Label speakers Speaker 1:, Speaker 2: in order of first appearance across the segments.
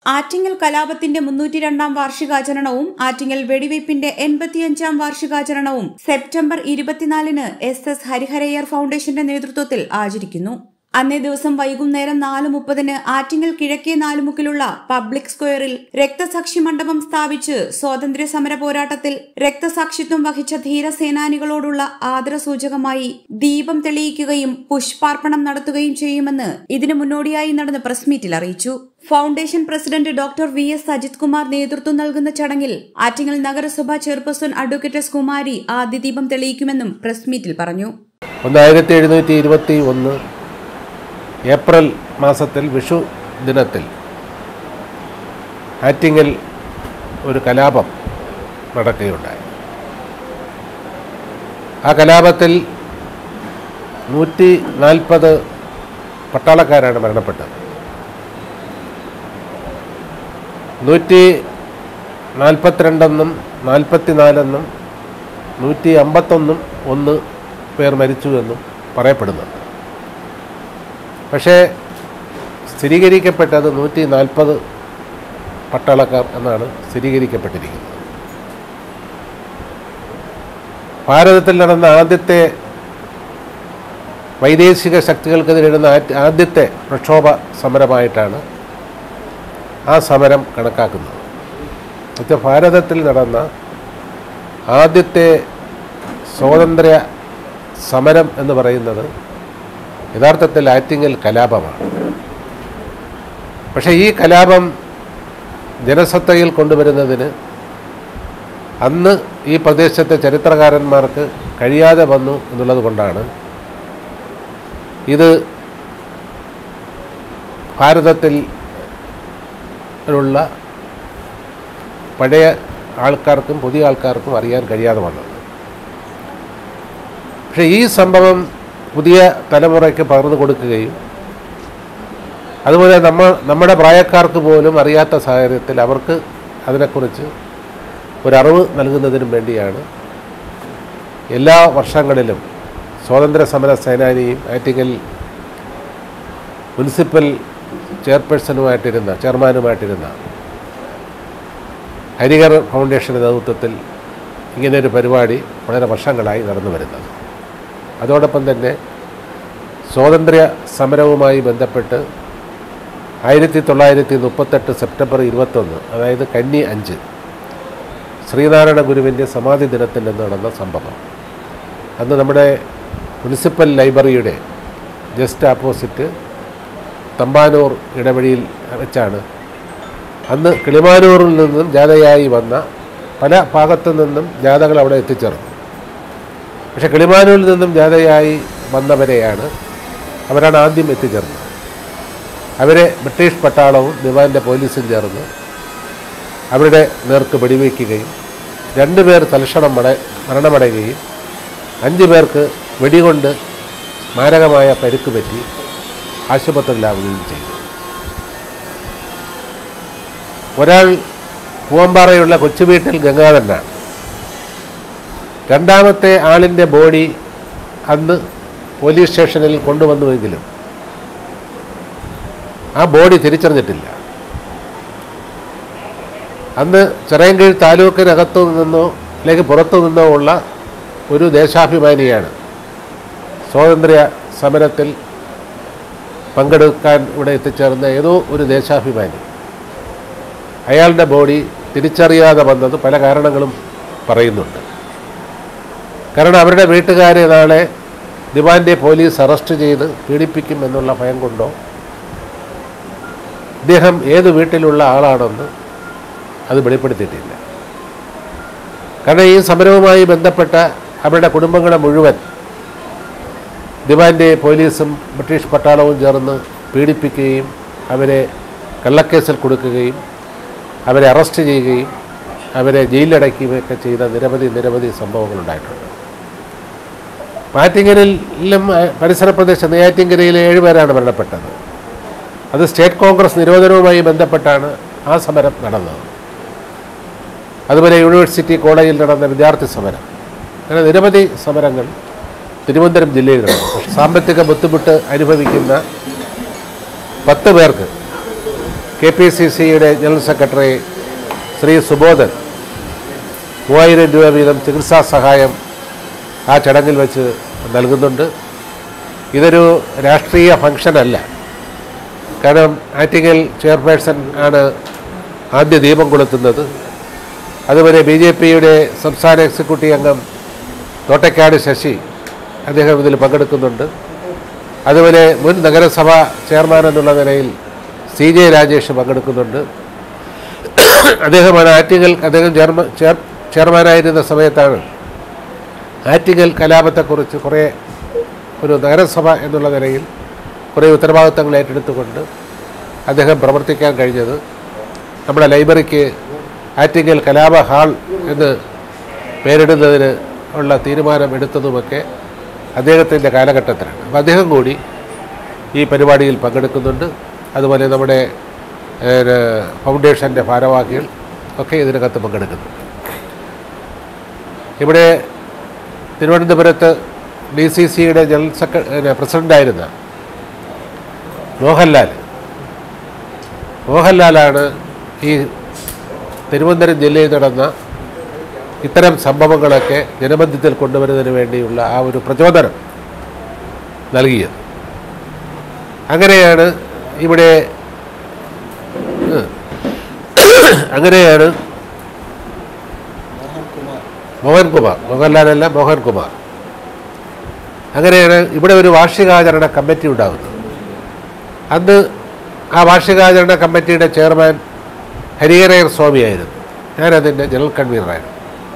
Speaker 1: ആറ്റിങ്ങൽ കലാപത്തിന്റെ മുന്നൂറ്റി രണ്ടാം വാർഷികാചരണവും ആറ്റിങ്ങൽ വെടിവയ്പ്പിന്റെ എൺപത്തിയഞ്ചാം വാർഷികാചരണവും സെപ്റ്റംബർ ഇരുപത്തിനാലിന് എസ് എസ് ഹരിഹരയ്യർ ഫൗണ്ടേഷന്റെ നേതൃത്വത്തിൽ ആചരിക്കുന്നു അന്നേ ദിവസം വൈകുന്നേരം നാല് മുപ്പതിന് ആറ്റിങ്ങൽ കിഴക്കേ നാലുമുക്കിലുള്ള പബ്ലിക് സ്ക്വയറിൽ രക്തസാക്ഷി മണ്ഡപം സ്ഥാപിച്ച് സ്വാതന്ത്ര്യ സമര പോരാട്ടത്തിൽ രക്തസാക്ഷിത്വം വഹിച്ച ധീരസേനാനികളോടുള്ള ആദരസൂചകമായി ദീപം തെളിയിക്കുകയും പുഷ്പാർപ്പണം നടത്തുകയും ചെയ്യുമെന്ന് ഇതിനു മുന്നോടിയായി നടന്ന പ്രസ് മീറ്റിൽ അറിയിച്ചു foundation president doctor V S Ajith Kumar നേതൃത്വം നൽകുന്ന ചടങ്ങിൽ ആറ്റിങ്ങൽ നഗരസഭാ ചെയർപേഴ്സൺ അഡ്വക്കേറ്റ് എസ് കുമാരി ആദ്യ ദീപം തെളിയിക്കുമെന്നും പ്രസ് മീറ്റിൽ പറഞ്ഞു
Speaker 2: ഒന്ന് ആയിരത്തി എഴുന്നൂറ്റി ഇരുപത്തി ഒന്ന് ഏപ്രിൽ മാസത്തിൽ വിഷു ദിനത്തിൽ ആറ്റിങ്ങൽ ഒരു കലാപം നടക്കുകയുണ്ടായി ആ കലാപത്തിൽ നൂറ്റി നാൽപ്പത് പട്ടാളക്കാരാണ് മരണപ്പെട്ടത് നൂറ്റി നാൽപ്പത്തിരണ്ടെന്നും നാൽപ്പത്തിനാലെന്നും നൂറ്റി അമ്പത്തൊന്നും ഒന്ന് പേർ മരിച്ചു എന്നും പറയപ്പെടുന്നുണ്ട് പക്ഷേ സ്ഥിരീകരിക്കപ്പെട്ടത് നൂറ്റി നാൽപ്പത് പട്ടാളക്കാർ എന്നാണ് സ്ഥിരീകരിക്കപ്പെട്ടിരിക്കുന്നത് ഭാരതത്തിൽ നടന്ന ആദ്യത്തെ വൈദേശിക ശക്തികൾക്കെതിരെ നടന്ന ആറ്റ് ആദ്യത്തെ പ്രക്ഷോഭ സമരമായിട്ടാണ് ആ സമരം കണക്കാക്കുന്നത് എന്നുവെച്ചാൽ ഭാരതത്തിൽ നടന്ന ആദ്യത്തെ സ്വാതന്ത്ര്യ സമരം എന്ന് പറയുന്നത് യഥാർത്ഥത്തിൽ ആറ്റിങ്ങൽ കലാപമാണ് പക്ഷേ ഈ കലാപം ജനസത്തയിൽ കൊണ്ടുവരുന്നതിന് അന്ന് ഈ പ്രദേശത്തെ ചരിത്രകാരന്മാർക്ക് കഴിയാതെ വന്നു എന്നുള്ളത് കൊണ്ടാണ് ഇത് ഭാരതത്തിൽ ഉള്ള പഴയ ആൾക്കാർക്കും പുതിയ ആൾക്കാർക്കും അറിയാൻ കഴിയാതെ വന്നത് പക്ഷേ ഈ സംഭവം പുതിയ തലമുറയ്ക്ക് പകർന്നു കൊടുക്കുകയും അതുപോലെ നമ്മൾ നമ്മുടെ പ്രായക്കാർക്ക് പോലും അറിയാത്ത സാഹചര്യത്തിൽ അവർക്ക് അതിനെക്കുറിച്ച് ഒരറിവ് നൽകുന്നതിനും വേണ്ടിയാണ് എല്ലാ വർഷങ്ങളിലും സ്വാതന്ത്ര്യ സമര സേനാനിയും ആറ്റിങ്ങൽ മുനിസിപ്പൽ ചെയർപേഴ്സണുമായിട്ടിരുന്ന ചെയർമാനുമായിട്ടിരുന്ന ഹരിഹർ ഫൗണ്ടേഷൻ്റെ നേതൃത്വത്തിൽ ഇങ്ങനെയൊരു പരിപാടി വളരെ വർഷങ്ങളായി നടന്നു വരുന്നത് അതോടൊപ്പം തന്നെ സ്വാതന്ത്ര്യ സമരവുമായി ബന്ധപ്പെട്ട് ആയിരത്തി തൊള്ളായിരത്തി മുപ്പത്തെട്ട് സെപ്റ്റംബർ ഇരുപത്തൊന്ന് അതായത് കന്നി അഞ്ച് ശ്രീനാരായണ ഗുരുവിൻ്റെ സമാധി ദിനത്തിൽ നിന്ന് നടന്ന സംഭവം അന്ന് നമ്മുടെ മുനിസിപ്പൽ ലൈബ്രറിയുടെ ജസ്റ്റ് ആപ്പോസിറ്റ് തമ്പാനൂർ ഇടവഴിയിൽ വെച്ചാണ് അന്ന് കിളിമാനൂരിൽ നിന്നും ജാഥയായി വന്ന പല ഭാഗത്തു നിന്നും ജാഥകൾ അവിടെ എത്തിച്ചേർന്നു പക്ഷേ കിളിമാനൂരിൽ നിന്നും ജാഥയായി വന്നവരെയാണ് അവരാണ് ആദ്യം എത്തിച്ചേർന്നത് അവരെ ബ്രിട്ടീഷ് പട്ടാളവും ദിവാൻ്റെ പോലീസും ചേർന്ന് അവരുടെ നേർക്ക് വെടിവെക്കുകയും രണ്ടുപേർ തൽക്ഷണം മട മരണമടയുകയും അഞ്ച് പേർക്ക് വെടികൊണ്ട് മാരകമായ പരിക്ക് പറ്റി ആശുപത്രിയിലാവുകയും ചെയ്തു ഒരാൾ പൂവമ്പാറയുള്ള കൊച്ചുവീട്ടിൽ ഗംഗാധരനാണ് രണ്ടാമത്തെ ആളിൻ്റെ ബോഡി അന്ന് പോലീസ് സ്റ്റേഷനിൽ കൊണ്ടുവന്നുവെങ്കിലും ആ ബോഡി തിരിച്ചറിഞ്ഞിട്ടില്ല അന്ന് ചിറയൻകീഴ് താലൂക്കിനകത്തു നിന്നോ അല്ലെങ്കിൽ പുറത്തു നിന്നോ ഉള്ള ഒരു ദേശാഭിമാനിയാണ് സ്വാതന്ത്ര്യ സമരത്തിൽ പങ്കെടുക്കാൻ ഇവിടെ എത്തിച്ചേർന്ന ഏതോ ഒരു ദേശാഭിമാനി അയാളുടെ ബോഡി തിരിച്ചറിയാതെ വന്നത് പല കാരണങ്ങളും പറയുന്നുണ്ട് കാരണം അവരുടെ വീട്ടുകാരെ നാളെ ദിവാൻ്റെ പോലീസ് അറസ്റ്റ് ചെയ്ത് പീഡിപ്പിക്കും എന്നുള്ള ഭയം കൊണ്ടോ ഇദ്ദേഹം ഏത് വീട്ടിലുള്ള ആളാണെന്ന് അത് വെളിപ്പെടുത്തിയിട്ടില്ല കാരണം ഈ സമരവുമായി ബന്ധപ്പെട്ട അവരുടെ കുടുംബങ്ങളെ മുഴുവൻ ദിവാൻ്റെ പോലീസും ബ്രിട്ടീഷ് പട്ടാളവും ചേർന്ന് പീഡിപ്പിക്കുകയും അവരെ കള്ളക്കേസിൽ കൊടുക്കുകയും അവരെ അറസ്റ്റ് ചെയ്യുകയും അവരെ ജയിലിലടയ്ക്കുകയൊക്കെ ചെയ്ത നിരവധി നിരവധി സംഭവങ്ങളുണ്ടായിട്ടുണ്ട് മാറ്റിങ്ങലിലും അഹ്, പരിസര പ്രദേശം നെയ്യാറ്റിങ്കരയിലെ ഏഴുപേരാണ് മരണപ്പെട്ടത് അത് സ്റ്റേറ്റ് കോൺഗ്രസ് നിരോധനവുമായി ബന്ധപ്പെട്ടാണ് ആ സമരം നടന്നത് അതുപോലെ യൂണിവേഴ്സിറ്റി കോളേജിൽ നടന്ന വിദ്യാർത്ഥി സമരം അങ്ങനെ നിരവധി സമരങ്ങൾ തിരുവനന്തപുരം ജില്ലയിൽ നടന്നു പക്ഷേ സാമ്പത്തിക ബുദ്ധിമുട്ട് അനുഭവിക്കുന്ന പത്ത് പേർക്ക് കെ പി സി സിയുടെ ജനറൽ സെക്രട്ടറി ശ്രീ സുബോധൻ മൂവായിരം രൂപ വീതം ചികിത്സാ സഹായം ആ ചടങ്ങിൽ വെച്ച് നൽകുന്നുണ്ട് ഇതൊരു രാഷ്ട്രീയ ഫംഗ്ഷനല്ല കാരണം ആറ്റിങ്ങൽ ചെയർപേഴ്സൺ ആണ് ആദ്യ ദീപം കൊളുത്തുന്നത് അതുപോലെ ബി ജെ പിയുടെ സംസ്ഥാന എക്സിക്യൂട്ടീവ് അംഗം തോട്ടക്കാട് ശശി അദ്ദേഹം ഇതിൽ പങ്കെടുക്കുന്നുണ്ട് അതുപോലെ മുൻ നഗരസഭ ചെയർമാൻ എന്നുള്ള നിലയിൽ സി ജെ രാജേഷ് പങ്കെടുക്കുന്നുണ്ട് അദ്ദേഹമാണ് ആറ്റിങ്ങൽ അദ്ദേഹം ചെയർമാൻ ചെയർ ചെയർമാനായിരുന്ന സമയത്താണ് ആറ്റിങ്ങൽ കലാപത്തെക്കുറിച്ച് കുറേ ഒരു നഗരസഭ എന്നുള്ള നിലയിൽ കുറേ ഉത്തരവാദിത്തങ്ങൾ ഏറ്റെടുത്തുകൊണ്ട് അദ്ദേഹം പ്രവർത്തിക്കാൻ കഴിഞ്ഞത് നമ്മുടെ ലൈബ്രറിക്ക് ആറ്റിങ്ങൽ കലാപ ഹാൾ എന്ന് പേരിടുന്നതിന് ഉള്ള തീരുമാനം എടുത്തതുമൊക്കെ അദ്ദേഹത്തിൻ്റെ കാലഘട്ടത്തിലാണ് അപ്പോൾ അദ്ദേഹം കൂടി ഈ പരിപാടിയിൽ പങ്കെടുക്കുന്നുണ്ട് അതുപോലെ നമ്മുടെ ഏഹ്, ഫൗണ്ടേഷൻ്റെ ഭാരവാഹികൾ ഒക്കെ ഇതിനകത്ത് പങ്കെടുക്കുന്നു ഇവിടെ തിരുവനന്തപുരത്ത് ഡി സി സിയുടെ ജനറൽ സെക്രട്ടറി പ്രസിഡൻ്റായിരുന്ന മോഹൻലാൽ മോഹൻലാലാണ് ഈ തിരുവനന്തപുരം ജില്ലയിൽ നടന്ന ഇത്തരം സംഭവങ്ങളൊക്കെ ജനമധ്യത്തിൽ കൊണ്ടുവരുന്നതിന് വേണ്ടിയുള്ള ആ ഒരു പ്രചോദനം നൽകിയത് അങ്ങനെയാണ് ഇവിടെ ഉം, അങ്ങനെയാണ് മോഹൻകുമാർ മോഹൻലാലല്ല മോഹൻകുമാർ അങ്ങനെയാണ് ഇവിടെ ഒരു വാർഷികാചരണ കമ്മിറ്റി ഉണ്ടാകുന്നത് അന്ന് ആ വാർഷികാചരണ കമ്മിറ്റിയുടെ ചെയർമാൻ ഹരിഹരയർ സ്വാമിയായിരുന്നു ഞാനതിൻ്റെ ജനറൽ കൺവീനറായിരുന്നു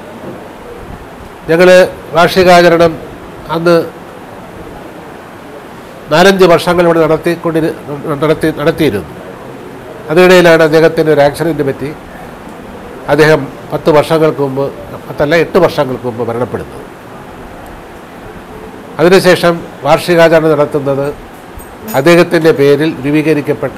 Speaker 2: ഞങ്ങൾ വാർഷികാചരണം അന്ന് നാലഞ്ച് വർഷങ്ങൾ ഇവിടെ നടത്തിക്കൊണ്ടിരു നടത്തി നടത്തിയിരുന്നു അതിനിടയിലാണ് അദ്ദേഹത്തിന് ഒരു ആക്സിഡൻറ്റ് പറ്റി അദ്ദേഹം പത്ത് വർഷങ്ങൾക്ക് മുമ്പ് പത്തല്ല എട്ട് വർഷങ്ങൾക്ക് മുമ്പ് മരണപ്പെടുന്നത് അതിനുശേഷം വാർഷികാചരണം നടത്തുന്നത് അദ്ദേഹത്തിൻ്റെ പേരിൽ രൂപീകരിക്കപ്പെട്ട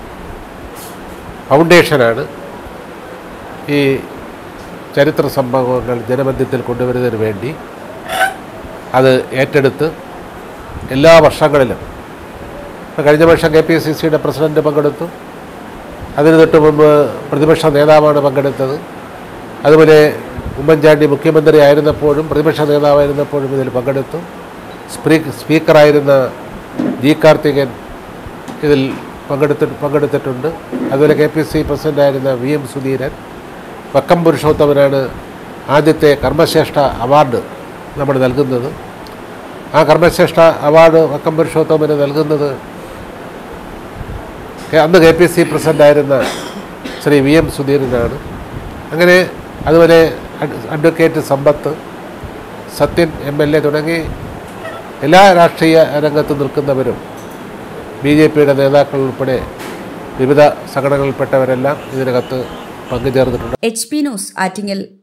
Speaker 2: ഫൗണ്ടേഷനാണ് ഈ ചരിത്ര സംഭവങ്ങൾ ജനമധ്യത്തിൽ കൊണ്ടുവരുന്നതിന് വേണ്ടി അത് ഏറ്റെടുത്ത് എല്ലാ വർഷങ്ങളിലും ഇപ്പം കഴിഞ്ഞ വർഷം കെ പി സി സിയുടെ പ്രസിഡന്റ് പങ്കെടുത്തു അതിന് തൊട്ട് മുമ്പ് പ്രതിപക്ഷ നേതാവാണ് പങ്കെടുത്തത് അതുപോലെ ഉമ്മൻചാണ്ടി മുഖ്യമന്ത്രി ആയിരുന്നപ്പോഴും പ്രതിപക്ഷ നേതാവായിരുന്നപ്പോഴും ഇതിൽ പങ്കെടുത്തു സ്പീ സ്പീക്കറായിരുന്ന ജി കാർത്തികൻ ഇതിൽ പങ്കെടുത്തി പങ്കെടുത്തിട്ടുണ്ട് അതുപോലെ കെ പി സി പ്രസിഡൻ്റായിരുന്ന വി എം സുധീരൻ വക്കം പുരുഷോത്തമനാണ് ആദ്യത്തെ കർമ്മശ്രേഷ്ഠ അവാർഡ് നമ്മൾ നൽകുന്നത് ആ കർമ്മശ്രേഷ്ഠ അവാർഡ് വക്കം പുരുഷോത്തമന് നൽകുന്നത് കെ- അന്ന് കെ പി സി പ്രസിഡൻ്റായിരുന്ന ശ്രീ വി എം സുധീരനാണ് അങ്ങനെ അതുപോലെ ad advocate Sampath Sathyan M L A തുടങ്ങി എല്ലാ രാഷ്ട്രീയ രംഗത്ത് നിൽക്കുന്നവരും ബി ജെ പിയുടെ നേതാക്കൾ ഉൾപ്പെടെ വിവിധ സംഘടനകളിൽപ്പെട്ടവരെല്ലാം ഇതിനകത്ത് പങ്കുചേർന്നിട്ടുണ്ട്
Speaker 1: എച്ച് പി ന്യൂസ് ആറ്റിങ്ങൽ